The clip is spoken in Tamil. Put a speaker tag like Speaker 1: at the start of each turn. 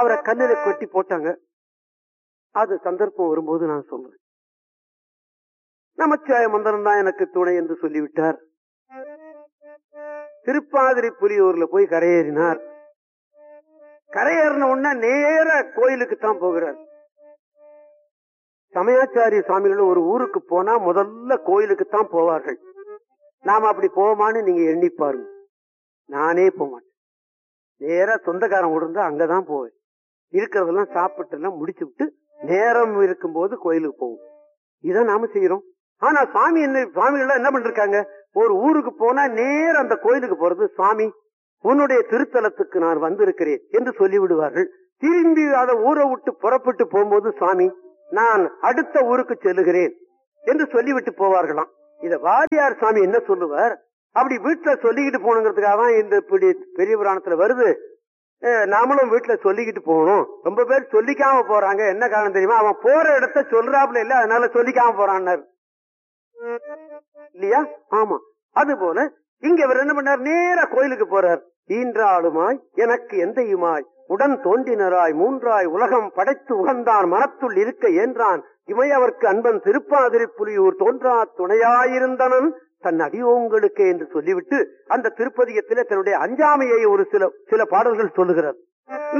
Speaker 1: அவரை கல்லில கொட்டி போட்டாங்க அது சந்தர்ப்பம் வரும்போது நான் சொல்றேன் நமச்சிவாய மந்திரம் தான் எனக்கு துணை என்று சொல்லிவிட்டார் திருப்பாதிரி புலியூர்ல போய் கரையேறினார் கரையேறின உடனே நேர கோயிலுக்கு தான் போகிறார் சமயாச்சாரிய சுவாமிகள் ஒரு ஊருக்கு போனா முதல்ல கோயிலுக்கு தான் போவார்கள் நாம அப்படி போவோமான்னு நீங்க எண்ணி பாருங்க நானே போக மாட்டேன் நேரா சொந்தக்காரன் விட இருந்தா அங்கதான் போவேன் இருக்கிறதெல்லாம் சாப்பிட்டு எல்லாம் முடிச்சு விட்டு நேரம் இருக்கும்போது கோயிலுக்கு போவோம் இதான் நாம செய்யறோம் ஆனா சுவாமி என்ன சுவாமிகள் என்ன பண்ணிருக்காங்க ஒரு ஊருக்கு போனா நேர அந்த கோயிலுக்கு போறது சுவாமி உன்னுடைய திருத்தலத்துக்கு நான் வந்திருக்கிறேன் என்று சொல்லி விடுவார்கள் திரும்பி அதை ஊரை விட்டு புறப்பட்டு போகும்போது சுவாமி நான் அடுத்த ஊருக்கு செல்லுகிறேன் என்று சொல்லிவிட்டு போவார்களாம் இத வாரியார் சுவாமி என்ன சொல்லுவார் அப்படி வீட்டுல சொல்லிக்கிட்டு போகணுங்கிறதுக்காக தான் இந்த இப்படி பெரிய புராணத்துல வருது அஹ் நாமளும் வீட்டுல சொல்லிக்கிட்டு போகணும் ரொம்ப பேர் சொல்லிக்காம போறாங்க என்ன காரணம் தெரியுமா அவன் போற இடத்த சொல்றாப்புல இல்ல அதனால சொல்லிக்காம போறான்னாரு இல்லையா ஆமா அது போல இங்க இவர் என்ன பண்ணார் நேரா கோயிலுக்கு போறார் ஈன்றாளுமாய் எனக்கு எந்தையுமாய் உடன் தோன்றினராய் மூன்றாய் உலகம் படைத்து உகந்தான் மனத்துள் இருக்க ஏன்றான் இமையவர்க்கு அன்பன் திருப்பாதிரி புலியூர் தோன்றா துணையாயிருந்தனன் தன் அடியோங்களுக்கு என்று சொல்லிவிட்டு அந்த திருப்பதியத்திலே தன்னுடைய அஞ்சாமையை ஒரு சில சில பாடல்கள் சொல்லுகிறார்